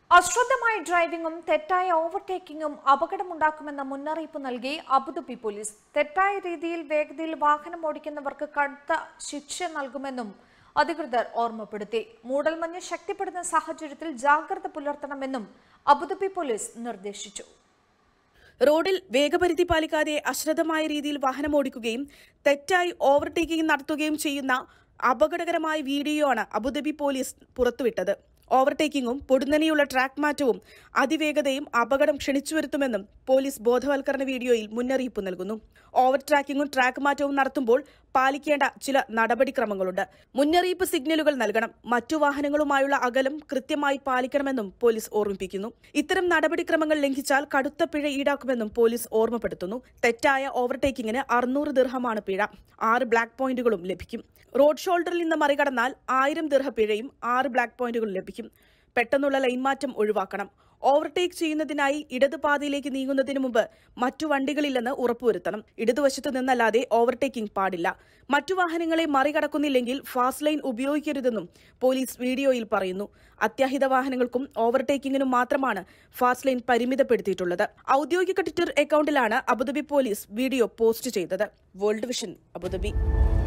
അശ്രദ്ധമായ ഡ്രൈവിംഗും തെറ്റായ ഓവർടേക്കിംഗും അപകടമുണ്ടാക്കുമെന്ന മുന്നറിയിപ്പ് നൽകി അബുദാബി പോലീസ് തെറ്റായ രീതിയിൽ വേഗതയിൽ വാഹനം ഓടിക്കുന്നവർക്ക് കടുത്ത ശിക്ഷ നൽകുമെന്നും അധികൃതർ ഓർമ്മപ്പെടുത്തി മൂടൽമഞ്ഞ് ശക്തിപ്പെടുന്ന സാഹചര്യത്തിൽ ജാഗ്രത പുലർത്തണമെന്നും അബുദാബി പോലീസ് നിർദ്ദേശിച്ചു റോഡിൽ വേഗപരിധി പാലിക്കാതെ അശ്രദ്ധമായ രീതിയിൽ വാഹനം ഓടിക്കുകയും തെറ്റായി ഓവർടേക്കിംഗ് നടത്തുകയും ചെയ്യുന്ന അപകടകരമായ വീഡിയോ ആണ് അബുദാബി പോലീസ് പുറത്തുവിട്ടത് ഓവർടേക്കിംഗും പൊടുന്നനെയുള്ള ട്രാക്ക് മാറ്റവും അതിവേഗതയും അപകടം ക്ഷണിച്ചു വരുത്തുമെന്നും പോലീസ് ബോധവൽക്കരണ വീഡിയോയിൽ മുന്നറിയിപ്പ് നൽകുന്നു ഓവർ ട്രാക്കിംഗും ട്രാക്ക് മാറ്റവും നടത്തുമ്പോൾ പാലിക്കേണ്ട ചില നടപടിക്രമങ്ങളുണ്ട് മുന്നറിയിപ്പ് സിഗ്നലുകൾ നൽകണം മറ്റു വാഹനങ്ങളുമായുള്ള അകലം കൃത്യമായി പാലിക്കണമെന്നും പോലീസ് ഓർമ്മിപ്പിക്കുന്നു ഇത്തരം നടപടിക്രമങ്ങൾ ലംഘിച്ചാൽ കടുത്ത പിഴ ഈടാക്കുമെന്നും പോലീസ് ഓർമ്മപ്പെടുത്തുന്നു തെറ്റായ ഓവർടേക്കിംഗിന് അറുന്നൂറ് ദിർഹമാണ് പിഴ ആറ് ബ്ലാക്ക് പോയിന്റുകളും ലഭിക്കും റോഡ് ഷോൾഡറിൽ നിന്ന് മറികടന്നാൽ ആയിരം ദിർഹ പിഴയും ആറ് ബ്ലാക്ക് പോയിന്റുകളും ലഭിക്കും പെട്ടെന്നുള്ള ലൈൻ മാറ്റം ഒഴിവാക്കണം ഓവർടേക്ക് ചെയ്യുന്നതിനായി ഇടത് പാതയിലേക്ക് നീങ്ങുന്നതിന് മുമ്പ് മറ്റു വണ്ടികളില്ലെന്ന് ഉറപ്പുവരുത്തണം ഇടതുവശത്ത് നിന്നല്ലാതെ ഓവർടേക്കിംഗ് പാടില്ല മറ്റു വാഹനങ്ങളെ മറികടക്കുന്നില്ലെങ്കിൽ ഫാസ്റ്റ് ലൈൻ ഉപയോഗിക്കരുതെന്നും പോലീസ് വീഡിയോയിൽ പറയുന്നു അത്യാഹിത വാഹനങ്ങൾക്കും ഓവർടേക്കിംഗിനും മാത്രമാണ് ഫാസ്റ്റ് ലൈൻ പരിമിതപ്പെടുത്തിയിട്ടുള്ളത് ഔദ്യോഗിക ട്വിറ്റർ അക്കൌണ്ടിലാണ് അബുദാബി പോലീസ് വീഡിയോ പോസ്റ്റ് ചെയ്തത് വേൾഡ് വിഷൻ അബുദാബി